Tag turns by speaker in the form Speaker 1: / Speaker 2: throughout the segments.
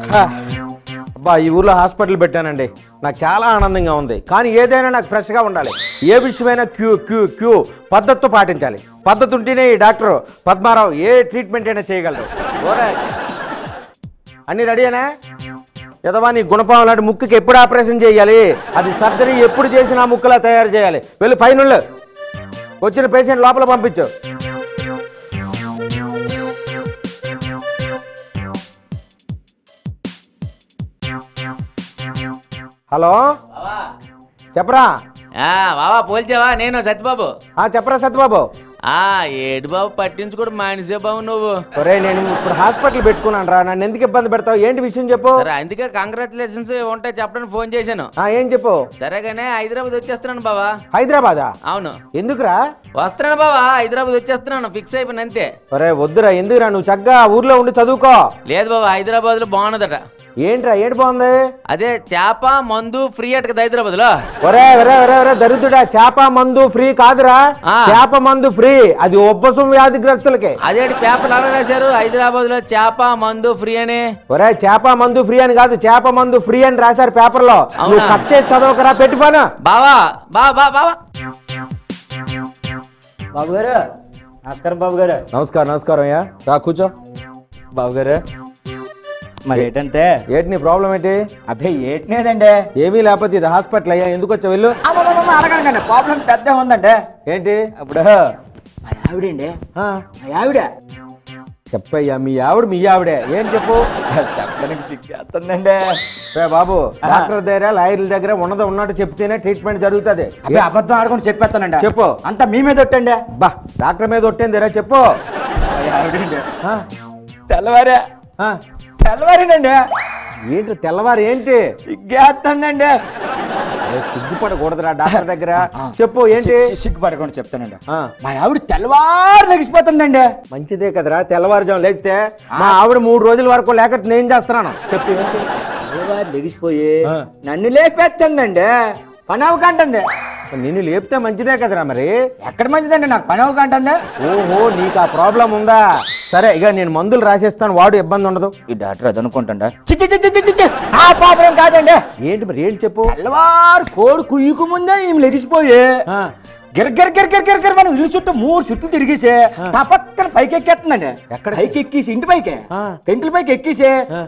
Speaker 1: ఆ, అబ్బా ఈ ఊర్లో హాస్పిటల్ పెట్టానండి నాకు చాలా ఆనందంగా ఉంది కానీ ఏదైనా నాకు ఫ్రెష్గా ఉండాలి ఏ విషయమైనా క్యూ క్యూ క్యూ పద్ధతితో పాటించాలి పద్ధతి ఉంటేనే ఈ డాక్టర్ పద్మారావు ఏ ట్రీట్మెంట్ అయినా చేయగలరు ఓరే. అన్నీ రెడీనా ఎదవా నీ గుణపావం లాంటి ముక్కుకి ఎప్పుడు ఆపరేషన్ చేయాలి అది సర్జరీ ఎప్పుడు చేసినా ముక్కులా తయారు చేయాలి వెళ్ళి పైన వచ్చిన పేషెంట్ లోపల పంపించు హలో చెప్పరా
Speaker 2: ఆ బాబా పోల్చావా నేను సత్యబాబు
Speaker 1: ఆ చెప్పరా సత్యబాబు
Speaker 2: ఆ ఏడు బాబు పట్టించుకోడు మానిసే బాబు నువ్వు
Speaker 1: ఒరే నేను ఇప్పుడు హాస్పిటల్ పెట్టుకున్నాను రా నన్ను ఎందుకు ఇబ్బంది పెడతావు ఏంటి విషయం చెప్పు
Speaker 2: సరే అందుకే కంగ్రాచులేషన్స్ ఉంటాయి చెప్పడానికి ఫోన్ చేశాను
Speaker 1: ఆ ఏం చెప్పు
Speaker 2: సరేగానే హైదరాబాద్ వచ్చేస్తున్నాను బావా
Speaker 1: హైదరాబాదా
Speaker 2: అవును
Speaker 1: ఎందుకురా
Speaker 2: వస్తున్నాను బావా హైదరాబాద్ వచ్చేస్తున్నాను ఫిక్స్ అయిపోయిన అంతే
Speaker 1: ఒరే వద్దురా ఎందుకురా నువ్వు చక్కగా ఊర్లో ఉండి చదువుకో
Speaker 2: లేదు బాబా హైదరాబాద్ లో బాగున్నదట
Speaker 1: ఏంట్రా ఏంటి బాగుంది
Speaker 2: అదే చేప మందు ఫ్రీ అట కదా హైదరాబాద్ లో
Speaker 1: ఒరే ఒరే ఒరే ఒరే దరిద్రుడా చేప మందు ఫ్రీ కాదురా
Speaker 2: ఆ.
Speaker 1: చేప మందు ఫ్రీ అది ఉబ్బసం వ్యాధిగ్రస్తులకి
Speaker 2: అదేంటి పేపర్లు అలా రాశారు హైదరాబాద్ లో చేప మందు ఫ్రీ అని
Speaker 1: ఒరే చేప మందు ఫ్రీ అని కాదు చేప మందు ఫ్రీ అని రాశారు పేపర్ లో నువ్వు
Speaker 2: అవునా?
Speaker 1: కట్ చేసి చదవకరా పెట్టిపోను
Speaker 2: బావా బా బా బావా
Speaker 3: బాబు గారు నమస్కారం బాబు గారు
Speaker 1: నమస్కారం నమస్కారం అయ్యా రా కూర్చో
Speaker 3: బాబు గారు మరి ఏంటంటే
Speaker 1: ఏంటి నీ ప్రాబ్లం ఏంటి
Speaker 3: అబ్బాయి ఏంటినేదండి
Speaker 1: ఏమీ లేకపోతే ఇది హాస్పిటల్ అయ్యా ఎందుకు వచ్చావు వెళ్ళు
Speaker 3: అడగండి ప్రాబ్లం పెద్ద ఉందండి
Speaker 1: ఏంటి
Speaker 3: ఇప్పుడు మా ఆవిడండి
Speaker 1: ఆ,
Speaker 3: మా ఆవిడ
Speaker 1: చెప్పయ్యా మీ ఆవిడ మీ ఆవిడే ఏం చెప్పు
Speaker 3: చెప్పడానికి సిగ్గేస్తుందండి
Speaker 1: రే బాబు డాక్టర్ దగ్గర లాయర్ల దగ్గర ఉన్నది ఉన్నట్టు చెప్తేనే ట్రీట్మెంట్ జరుగుతుంది
Speaker 3: అబ్బాయి అబద్ధం ఆడుకొని చెప్పేస్తానండి
Speaker 1: చెప్పు.
Speaker 3: అంతా మీ మీద ఒట్టండి
Speaker 1: బా డాక్టర్ మీద ఒట్టేందిరా చెప్పు
Speaker 3: మా ఆవిడండి
Speaker 1: ఆ,
Speaker 3: తెల్లవారే
Speaker 1: ఆ,
Speaker 3: తెల్లవారేనండి
Speaker 1: ఏంటి తెల్లవారు ఏంటి
Speaker 3: సిగ్గేస్తుందండి
Speaker 1: అరే, సిగ్గుపడకూడదురా డాక్టర్ దగ్గర చెప్పు ఏంటి
Speaker 3: సి- సి- సిగ్గుపడకుండా చెప్తానండి
Speaker 1: ఆ,
Speaker 3: మా ఆవిడ తెల్లవారు లెగిసిపోతుందండి
Speaker 1: మంచిదే కదరా తెల్లవారుజాము లేస్తే మా ఆవిడ మూడు రోజుల వరకు లేక నేను చేస్తున్నాను చెప్పు ఏంటి
Speaker 3: తెల్లవారు లెగిసిపోయి
Speaker 1: ఆ.
Speaker 3: నన్ను లేపేస్తుందండి పని అవ్వకంటుంది
Speaker 1: నిన్ను లేపితే మంచిదే కదరా మరి
Speaker 3: ఎక్కడ మంచిదండి నాకు పని అవ్వకంటుంది
Speaker 1: ఓహో నీకు ఆ ప్రాబ్లం ఉందా సరే ఇక నేను మందులు రాసేస్తాను వాడు ఇబ్బంది ఉండదు
Speaker 3: ఈ డాక్టర్ అది అనుకుంటా ఆ ప్రాబ్లం కాదండి
Speaker 1: ఏంటి మరి ఏంటి చెప్పు
Speaker 3: తెల్లవారు కోడి కుయ్యకు ముందే ఈమె లెగిసిపోయి
Speaker 1: ఆ,
Speaker 3: గిర గిర గిర గిర గిర గిర మనం ఇల్లు చుట్టూ మూడు చుట్టూ తిరిగేసి తపక్కన పైకి ఎక్కేస్తుందండి
Speaker 1: ఎక్కడికి?
Speaker 3: పైకి ఎక్కేసి ఇంటి పైకి
Speaker 1: ఆ.
Speaker 3: పెంకుల పైకి ఎక్కేసి
Speaker 1: ఆ.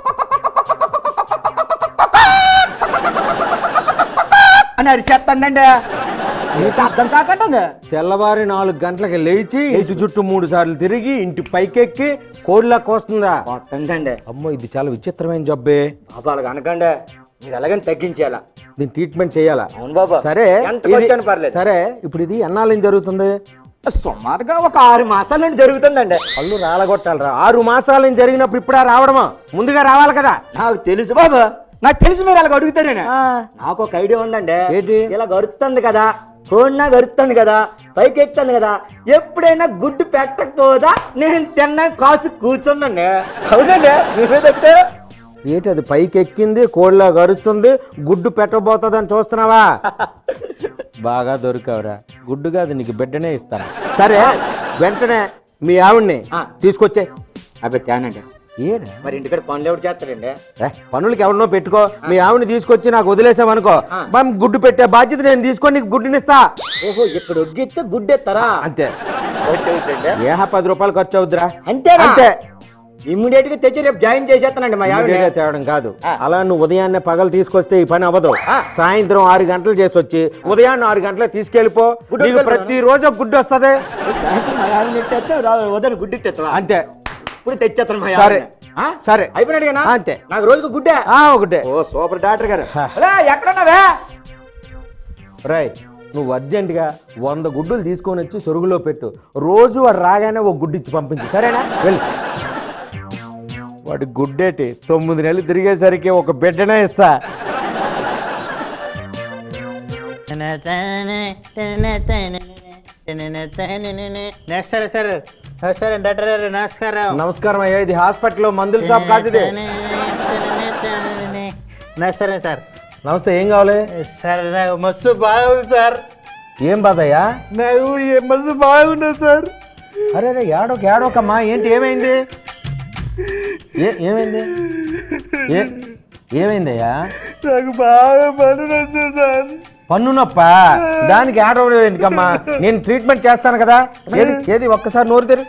Speaker 3: అని అరిచేస్తుందండి ఏంటి అర్థం కాకంటుంది
Speaker 1: తెల్లవారి నాలుగు గంటలకి లేచి ఇంటి చుట్టూ మూడు సార్లు తిరిగి ఇంటి పైకెక్కి కోడిలా కోస్తుందా
Speaker 3: వస్తుందండి
Speaker 1: అమ్మో ఇది చాలా విచిత్రమైన జబ్బే
Speaker 3: బాబా అలాగ అనకండి మీకు ఎలాగని తగ్గించేయాలా
Speaker 1: దీని ట్రీట్మెంట్ చేయాలా
Speaker 3: అవును బాబా
Speaker 1: సరే
Speaker 3: ఎంతకు
Speaker 1: ఇది-
Speaker 3: వచ్చాను పర్లేదు
Speaker 1: సరే ఇప్పుడు ఇది ఎన్నాళ్ళని జరుగుతుంది
Speaker 3: సుమారుగా ఒక ఆరు మాసాల నుండి జరుగుతుందండి
Speaker 1: పళ్ళు రాలగొట్టాలరా ఆరు మాసాల నుంచి జరిగినప్పుడు ఇప్పుడా రావడమా ముందుగా రావాలి కదా
Speaker 3: నాకు తెలుసు బాబు నాకు తెలిసి మీరు అలాగ అడుగుతారేనే
Speaker 1: ఆ,
Speaker 3: నాకు ఒక ఐడియా ఉందండి
Speaker 1: ఏంటి?
Speaker 3: ఇలా గడుస్తుంది కదా కోడినా గడుస్తుంది కదా పైకి ఎక్కుతుంది కదా ఎప్పుడైనా గుడ్డు పెట్టకపోదా నేను తిన్నా కాసు కూర్చున్నాండి అవునండి నువ్వేదట్టే
Speaker 1: ఏంటి అది పైకి ఎక్కింది కోడిలా గరుస్తుంది గుడ్డు పెట్టబోతుందని చూస్తున్నావా బాగా దొరికావురా గుడ్డు కాదు నీకు బిడ్డనే ఇస్తాను సరే వెంటనే మీ ఆవిడ్ని
Speaker 3: ఆ.
Speaker 1: తీసుకొచ్చే
Speaker 3: అబ్బాయి తేనండి
Speaker 1: ఏరా
Speaker 3: మరి ఇంటికాడ పనులు ఎవరు చేస్తారండి
Speaker 1: ఏ, పనులకి ఎవరినో పెట్టుకో మీ ఆవిడని తీసుకొచ్చి నాకు వదిలేసావనుకో
Speaker 3: ఆ.
Speaker 1: మనం గుడ్డు పెట్టే బాధ్యత నేను తీసుకొని నీకు గుడ్డునిస్తా
Speaker 3: ఓహో ఇక్కడ ఒగ్గిస్తే గుడ్డెత్తారా
Speaker 1: అంతే
Speaker 3: ఓకే ఓకే
Speaker 1: ఏహ పది రూపాయలు ఖర్చు అవుద్దిరా
Speaker 3: అంతేనా
Speaker 1: అంతే
Speaker 3: ఇమ్మీడియట్ గా తెచ్చి రేపు జాయిన్ చేసేస్తానండి మా ఆవిడ
Speaker 1: ఇమ్మీడియట్గా తేవడం కాదు
Speaker 3: ఆ.
Speaker 1: అలా నువ్వు ఉదయాన్నే పగలు తీసుకొస్తే ఈ పని అవ్వదు
Speaker 3: ఆ.
Speaker 1: సాయంత్రం ఆరు గంటలు చేసి వచ్చి ఉదయాన్నే ఆరు గంటలకు తీసుకెళ్ళిపో
Speaker 3: గుడ్డు
Speaker 1: నీకు
Speaker 3: వదిలేనా?
Speaker 1: ప్రతి రోజు ఒక గుడ్డు వస్తుంది
Speaker 3: సాయంత్రం మా ఆవిడ నెట్టేస్తే ఉదయం గుడ్డెట్టేస్తావా
Speaker 1: అంతే
Speaker 3: ఇప్పుడు తెచ్చేస్తాను మా
Speaker 1: సరే.
Speaker 3: ఆవిడని. ఆ?
Speaker 1: సరే.
Speaker 3: అయిపోయినట్టుగా
Speaker 1: అంతే.
Speaker 3: నాకు రోజుకు గుడ్డే
Speaker 1: ఆ ఒకటే
Speaker 3: ఓ సూపర్ డాక్టర్ గారు
Speaker 1: హా.
Speaker 3: అలా ఎక్కడున్నావే
Speaker 1: రై నువ్వు అర్జెంటుగా వంద గుడ్డులు తీసుకొని వచ్చి సొరుగులో పెట్టు రోజు వాడు రాగానే ఒక గుడ్డు ఇచ్చి పంపించు సరేనా వెళ్ళి వాడి గుడ్డేటి తొమ్మిది నెలలు తిరిగేసరికి ఒక బిడ్డనే ఇస్తా
Speaker 4: నమస్కారం సార్ నమస్కారం డాక్టర్ గారు నమస్కారం
Speaker 1: నమస్కారం అయ్యా ఇది హాస్పిటల్లో మందుల షాప్ కాదు ఇది
Speaker 4: నమస్కారం సార్
Speaker 1: నమస్తే ఏం కావాలి
Speaker 4: సార్ నాకు మస్తు బాగుంది సార్
Speaker 1: ఏం బాధయ్యా
Speaker 4: నాకు ఏ మస్తు బాగున్నది సార్
Speaker 1: అరే అరే ఏడోక ఏడోకమ్మా ఏంటి ఏమైంది ఏ ఏమైంది ఏ ఏమైందయ్యా
Speaker 3: నాకు బాగా పనులు వస్తుంది సార్
Speaker 1: పన్ను నొప్ప దానికి ఆడవడం ఎందుకమ్మా నేను ట్రీట్మెంట్ చేస్తాను కదా ఏది ఏది ఒక్కసారి నోరు తెరు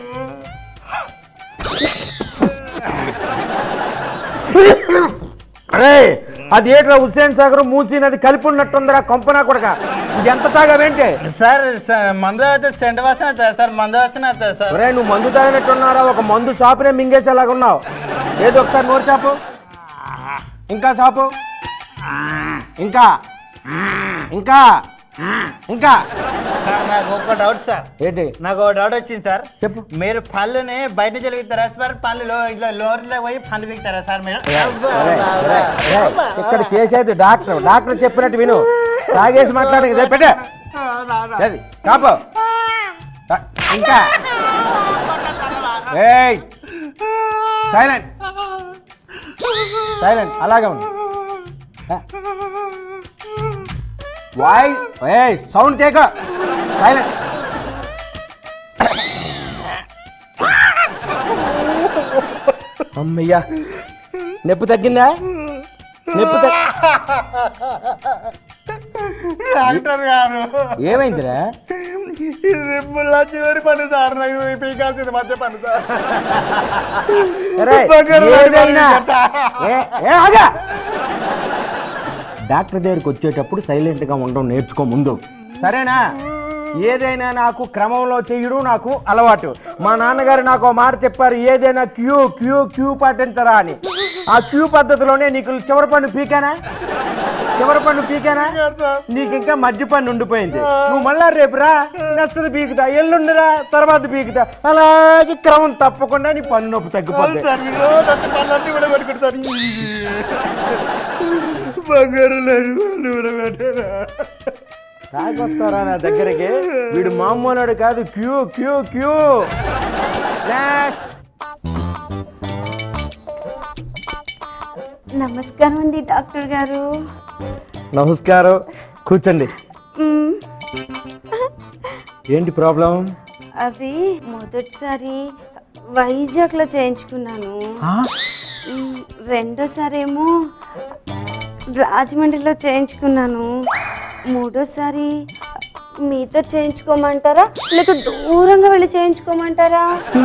Speaker 1: అరే అది ఏట్రా హుస్సేన్ సాగర్ మూసీ నది కలిపి ఉన్నట్టుందిరా కొంపనా కొడక ఇది ఎంత తాగావేంటి
Speaker 4: సార్ స- మందు అయితే సెంట వాసన వస్తుంది సార్ మందు వాసన వస్తుంది సార్
Speaker 1: ఒరే నువ్వు మందు తాగినట్టున్నారా ఒక మందు షాపునే మింగేసేలాగా ఉన్నావు ఏదో ఒకసారి నోరు చాపు ఇంకా చాపు ఇంకా ఇంకా ఇంకా
Speaker 4: సార్ నాకు ఒక డౌట్ సార్
Speaker 1: ఏంటి
Speaker 4: నాకు ఒక డౌట్ వచ్చింది సార్
Speaker 1: చెప్పు
Speaker 4: మీరు పళ్ళుని బయట చదివిస్తారా సార్ పళ్ళులో ఇట్లా లోర్లో పోయి పళ్ళు పీకుతారా సార్ మీరు
Speaker 1: ఒరే, ఒరే, ఒరే, ఇక్కడ చేసేది డాక్టర్ డాక్టర్ చెప్పినట్టు విను తాగేసి మాట్లాడే కదా పెట్టే అది కాపు తా- ఇంకా ఏయ్ సైలెంట్ సైలెంట్ అలాగే ఉంది వాయ్ ఏయ్ సౌండ్ చేయక సైలెంట్ అమ్మయ్యా నొప్పి తగ్గిందా నొప్పి తగ్గి
Speaker 4: డాక్టర్ గారు
Speaker 1: ఏమైందిరా
Speaker 4: ఇది ముల్లా చివరి పని సార్ నాకు పీకాల్సింది మధ్య పని సార్
Speaker 1: అరే,
Speaker 4: బంగారు
Speaker 1: ఏదైనా
Speaker 4: లాంటి
Speaker 1: ఏ, ఏ, ఆగా. డాక్టర్ దగ్గరికి వచ్చేటప్పుడు సైలెంట్గా ఉండడం నేర్చుకో ముందు సరేనా ఏదైనా నాకు క్రమంలో చేయడం నాకు అలవాటు మా నాన్నగారు నాకు ఓ మాట చెప్పారు ఏదైనా క్యూ క్యూ క్యూ పాటించరా అని ఆ క్యూ పద్ధతిలోనే నీకు చివరి పన్ను పీకానా చివరి పన్ను పీకానా నీకు ఇంకా మధ్య పన్ను ఉండిపోయింది నువ్వు మళ్ళా రేపు రా నచ్చదు పీకుతా ఎల్లుండిరా తర్వాత పీకుతా అలాగే క్రమం తప్పకుండా నీ పన్ను నొప్పి తగ్గిపోతుంది
Speaker 4: సార్ మీరు నచ్చి పళ్ళన్నీ కూడా పెట్టుకుంటారు బంగారు లేదు పళ్ళు కూడా పెట్టారా
Speaker 1: తాగొస్తారా నా దగ్గరికి వీడు మామూలుడు కాదు క్యూ క్యూ క్యూ నెక్స్ట్.
Speaker 5: నమస్కారం అండి డాక్టర్ గారు
Speaker 1: నమస్కారం కూర్చోండి
Speaker 5: మ్మ్,
Speaker 1: ఏంటి ప్రాబ్లం
Speaker 5: అది మొదటిసారి వైజాగ్లో చేయించుకున్నాను మ్మ్, రెండోసారి ఏమో రాజమండ్రిలో చేయించుకున్నాను మూడోసారి మీతో చేయించుకోమంటారా లేక దూరంగా వెళ్ళి చేయించుకోమంటారా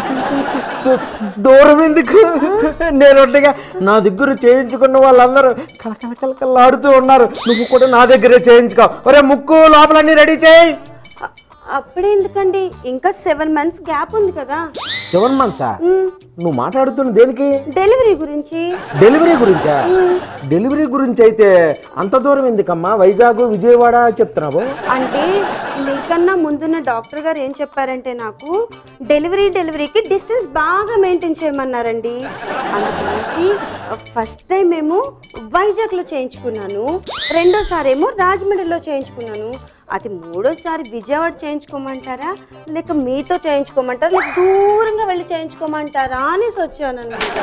Speaker 1: దూరం ఎందుకు నేను ఉండగా నా దగ్గర చేయించుకున్న వాళ్ళందరూ కలకల కలకలాడుతూ ఉన్నారు నువ్వు కూడా నా దగ్గరే చేయించుకో ఒరే ముక్కు లోపలన్నీ రెడీ చేయి
Speaker 5: అ- అప్పుడే ఎందుకండి ఇంకా సెవెన్ మంత్స్ గ్యాప్ ఉంది కదా
Speaker 1: సెవెన్ మంత్సా
Speaker 5: మ్మ్,
Speaker 1: నువ్వు మాట్లాడుతున్న దేనికి
Speaker 5: డెలివరీ గురించి
Speaker 1: డెలివరీ గురించా డెలివరీ గురించి అయితే అంత దూరం ఎందుకమ్మా వైజాగ్ విజయవాడ చెప్తున్నావు
Speaker 5: అంటే మీకన్నా ముందున్న డాక్టర్ గారు ఏం చెప్పారంటే నాకు డెలివరీ డెలివరీకి డిస్టెన్స్ బాగా మెయింటైన్ చేయమన్నారండి అందుకనేసి ఫస్ట్ టైం ఏమో వైజాగ్లో చేయించుకున్నాను రెండోసారి ఏమో రాజమండ్రిలో చేయించుకున్నాను అది మూడోసారి విజయవాడ చేయించుకోమంటారా లేక మీతో చేయించుకోమంటారా లేక దూరంగా వెళ్ళి చేయించుకోమంటారా అనేసి వచ్చానన్నమాట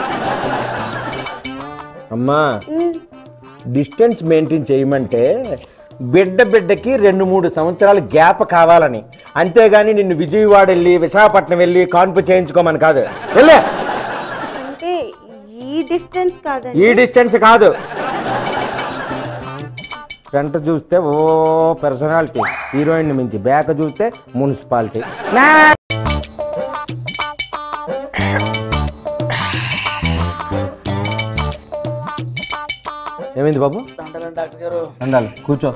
Speaker 1: అమ్మా
Speaker 5: ఉమ్,
Speaker 1: డిస్టెన్స్ మెయింటైన్ చేయమంటే బిడ్డ బిడ్డకి రెండు మూడు సంవత్సరాలు గ్యాప్ కావాలని అంతేగాని నిన్ను విజయవాడ వెళ్ళి విశాఖపట్నం వెళ్ళి కాన్పు చేయించుకోమని కాదు వెళ్ళే
Speaker 5: అంటే ఈ డిస్టెన్స్ కాదండి
Speaker 1: ఈ డిస్టెన్స్ కాదు ఫ్రంట్ చూస్తే ఓ పర్సనాలిటీ హీరోయిన్ మించి బ్యాక్ చూస్తే మున్సిపాలిటీ ఏమైంది బాబు
Speaker 2: డాక్టర్ గారు
Speaker 1: ఉండాలి కూర్చో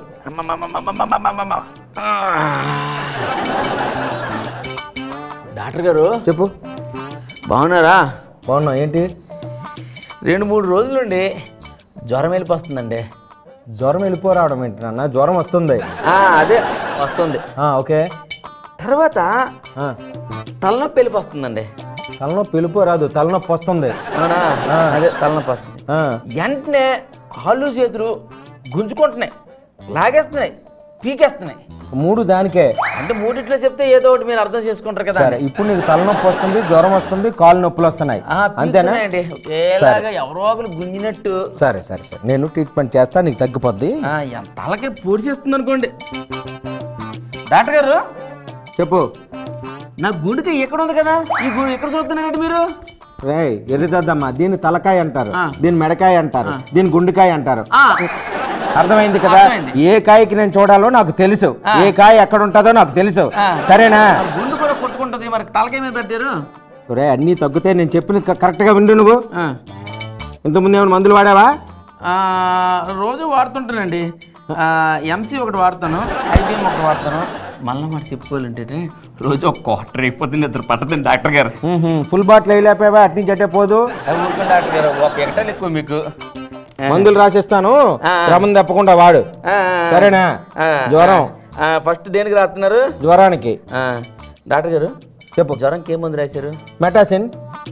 Speaker 2: డాక్టర్ గారు
Speaker 1: చెప్పు
Speaker 2: బాగున్నారా
Speaker 1: బాగున్నావు ఏంటి
Speaker 2: రెండు మూడు రోజులుండి జ్వరం వెళ్ళిపోతుందండి
Speaker 1: జ్వరం వెళ్ళిపోరావడం ఏంటి నాన్న జ్వరం వస్తుంది
Speaker 2: ఆ, అదే వస్తుంది
Speaker 1: ఆ, ఓకే
Speaker 2: తర్వాత
Speaker 1: ఆ,
Speaker 2: తలనొప్పి వెళ్ళిపోతుందండి
Speaker 1: తలనొప్పి వెళ్ళిపోరాదు తలనొప్పి వస్తుంది
Speaker 2: అవునా
Speaker 1: ఆ.
Speaker 2: అదే తలనొప్పి వస్తుంది
Speaker 1: ఆ,
Speaker 2: వెంటనే కాళ్ళు చేతులు గుంజుకుంటున్నాయి లాగేస్తున్నాయి పీకేస్తున్నాయి
Speaker 1: మూడు దానికే
Speaker 2: అంటే మూడిట్లో చెప్తే ఏదో ఒకటి మీరు అర్థం చేసుకుంటారు కదా
Speaker 1: సరే ఇప్పుడు నీకు తలనొప్పి వస్తుంది జ్వరం వస్తుంది కాళ్ళు నొప్పులు వస్తున్నాయి
Speaker 2: ఆ,
Speaker 1: అంతేనా
Speaker 2: పీకుతున్నాయండి ఒకేలాగా ఎవరో ఒకరు గుంజినట్టు
Speaker 1: సరే సరే సరే నేను ట్రీట్మెంట్ చేస్తా నీకు తగ్గిపోద్ది
Speaker 2: ఆ, ఎంత తలకి పొడి చేస్తుంది అనుకోండి డాక్టర్ గారు
Speaker 1: చెప్పు
Speaker 2: నా గుండెకి ఎక్కడ ఉంది కదా ఈ గుండె ఎక్కడ చూస్తున్నారండి మీరు
Speaker 1: రే ఎర్రిదద్దమ్మా దీన్ని తలకాయ అంటారు
Speaker 2: ఆ.
Speaker 1: దీన్ని మెడకాయ అంటారు దీన్ని గుండెకాయ అంటారు
Speaker 2: ఆ,
Speaker 1: అర్థమైంది కదా
Speaker 2: అర్థమైంది.
Speaker 1: ఏ కాయకి నేను చూడాలో నాకు తెలుసు
Speaker 2: ఆ.
Speaker 1: ఏ కాయ ఎక్కడ ఉంటుందో నాకు తెలుసు
Speaker 2: ఆ.
Speaker 1: సరేనా
Speaker 2: మరి గుండు కూడా కొట్టుకుంటది మరి తలకాయ మీద పెట్టారు
Speaker 1: రే అన్నీ తగ్గితే నేను చెప్పిన కరెక్ట్గా విండు నువ్వు
Speaker 2: ఆ.
Speaker 1: ఇంతకుముందు ఏమైనా మందులు వాడావా
Speaker 2: ఆ, రోజు వాడుతుంటానండి ఎంసీ ఒకటి వాడతాను ఐబీఎం ఒకటి వాడతాను మళ్ళీ మాట చెప్పుకోవాలంటే రోజు ఒక క్వార్టర్ అయిపోతుంది ఇద్దరు పట్టదండి డాక్టర్ గారు
Speaker 1: ఫుల్ బాటిల్ వేయలేకపోయావా అటు నుంచి అట్టే పోదు
Speaker 2: ఊరుకోండి డాక్టర్ గారు ఒక ఎకటాలు ఎక్కువ మీకు
Speaker 1: మందులు రాసిస్తాను
Speaker 2: ఆ.
Speaker 1: క్రమం తప్పకుండా వాడు
Speaker 2: ఆ,
Speaker 1: సరేనా
Speaker 2: ఆ,
Speaker 1: జ్వరం
Speaker 2: ఆ, ఫస్ట్ దేనికి రాస్తున్నారు
Speaker 1: జ్వరానికి
Speaker 2: ఆ, డాక్టర్ గారు
Speaker 1: చెప్పు
Speaker 2: జ్వరంకి ఏ మందు రాశారు
Speaker 1: మెటాసిన్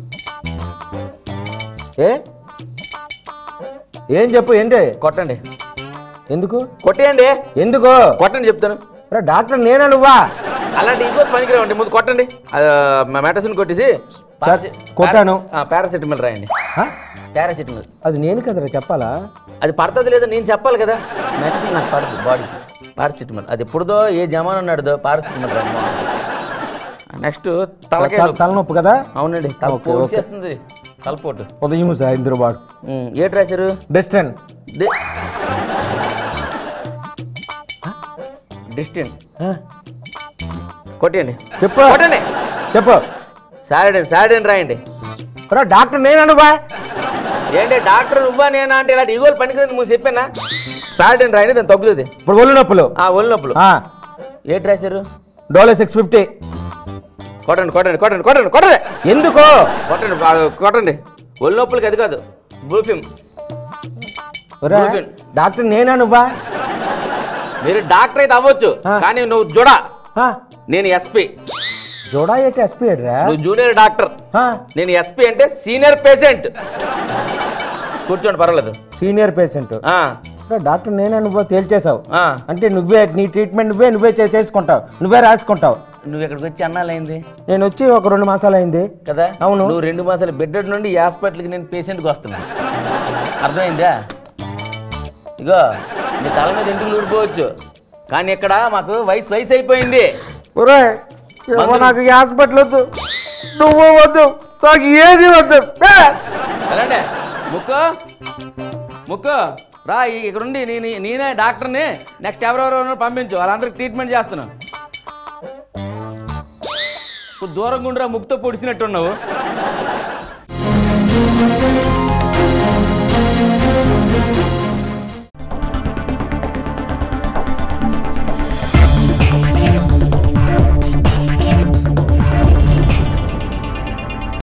Speaker 1: ఏ ఏం చెప్పు ఏంటి
Speaker 2: కొట్టండి
Speaker 1: ఎందుకు
Speaker 2: కొట్టేయండి
Speaker 1: ఎందుకు
Speaker 2: కొట్టండి చెప్తాను
Speaker 1: రే డాక్టర్ నేనా నువ్వా
Speaker 2: అలాంటి ఇంకో పనికిరావండి ముందు కొట్టండి మెటసిన్ కొట్టేసి
Speaker 1: సార్, కొట్టాను.
Speaker 2: పారాసిటమాల్ రాయండి
Speaker 1: హ?
Speaker 2: పారాసిటమాల్
Speaker 1: అది నేను కదరా చెప్పాలా
Speaker 2: అది పడుతుంది లేదో నేను చెప్పాలి కదా మెడిసిన్ నాకు పడుతుంది బాడీకి పారాసిటమాల్ అది ఎప్పుడుదో ఏ జమాన్ అన్నాడుదో పారాసిటమాల్ రాయండి నెక్స్ట్ తలకాయ
Speaker 1: తల-
Speaker 2: నొప్పి.
Speaker 1: తలనొప్పి కదా
Speaker 2: అవునండి తల
Speaker 1: ఓకే, ఓకే.
Speaker 2: చేస్తుంది తలపోటు
Speaker 1: ఉదయం సాయంత్రం వాడు
Speaker 2: ఉమ్, ఏటి రాశారు
Speaker 1: డెస్టన్
Speaker 2: డి- డిస్టెంట్ కొట్టేయండి
Speaker 1: చెప్పు
Speaker 2: కొట్టండి
Speaker 1: చెప్పు
Speaker 2: సాటర్డే సాటర్డే రాయండి
Speaker 1: రా డాక్టర్ నేనా నువ్వా
Speaker 2: ఏంటి డాక్టర్ నువ్వా నేనా అంటే ఇలాంటి ఈగోలు పనికింది ముందు చెప్పానా సాటర్డే రాయండి దాన్ని తగ్గుతుంది
Speaker 1: ఇప్పుడు ఒళ్ళు నొప్పులు
Speaker 2: ఆ ఒళ్ళు నొప్పులు
Speaker 1: ఆ,
Speaker 2: ఏటి రాశారు
Speaker 1: డోలో సిక్స్ ఫిఫ్టీ
Speaker 2: కొట్టండి కొట్టండి కొట్టండి కొట్టండి కొట్టండి
Speaker 1: ఎందుకు
Speaker 2: కొట్టండి ఆ, కొట్టండి ఒళ్ళు నొప్పులకి అది కాదు బ్రూఫిమ్
Speaker 1: ఒరే,
Speaker 2: Gluten.
Speaker 1: డాక్టర్ నేనా నువ్వా
Speaker 2: మీరు డాక్టర్ అయితే అవ్వచ్చు
Speaker 1: ఆ.
Speaker 2: కానీ నువ్వు జుడా
Speaker 1: ఆ,
Speaker 2: నేను ఎస్పీ
Speaker 1: జోడా ఏంటి ఎస్పీ రా
Speaker 2: నువ్వు జూనియర్ డాక్టర్
Speaker 1: ఆ,
Speaker 2: నేను ఎస్పీ అంటే సీనియర్ పేషెంట్ కూర్చోండి పర్వాలేదు
Speaker 1: సీనియర్ పేషెంట్
Speaker 2: ఆ,
Speaker 1: రా, డాక్టర్ నేనా నువ్వు తేల్చేసావు
Speaker 2: ఆ.
Speaker 1: అంటే నువ్వే నీ ట్రీట్మెంట్ నువ్వే నువ్వే చే- చేసుకుంటావు నువ్వే రాసుకుంటావు
Speaker 2: నువ్వు ఇక్కడికి వచ్చి అన్నాలైంది
Speaker 1: నేను వచ్చి ఒక రెండు మాసాలు అయింది
Speaker 2: కదా
Speaker 1: అవును.
Speaker 2: నువ్వు రెండు మాసాలు బెడ్ నుండి ఈ హాస్పిటల్కి నేను పేషెంట్కి వస్తున్నా అర్థమైందా ఇగో నీ తల మీద ఇంటికి ఊడిపోవచ్చు కానీ ఇక్కడ మాకు వయసు వయసు అయిపోయింది
Speaker 1: ఒరే ఏమో నాకు ఈ హాస్పిటల్ వద్దు నువ్వు వద్దు నాకు ఏది వద్దు ఏ!
Speaker 2: అలాంటే ముక్కు ముక్కు రా ఈ- ఇక్కడ ఉండి నీ నీ- నేనే డాక్టర్ని నెక్స్ట్ ఎవరెవరు పంపించు వాళ్ళందరికి ట్రీట్మెంట్ చేస్తున్నా ఇప్పుడు దూరంగా ఉండిరా ముక్కుతో పొడిచినట్టున్నావు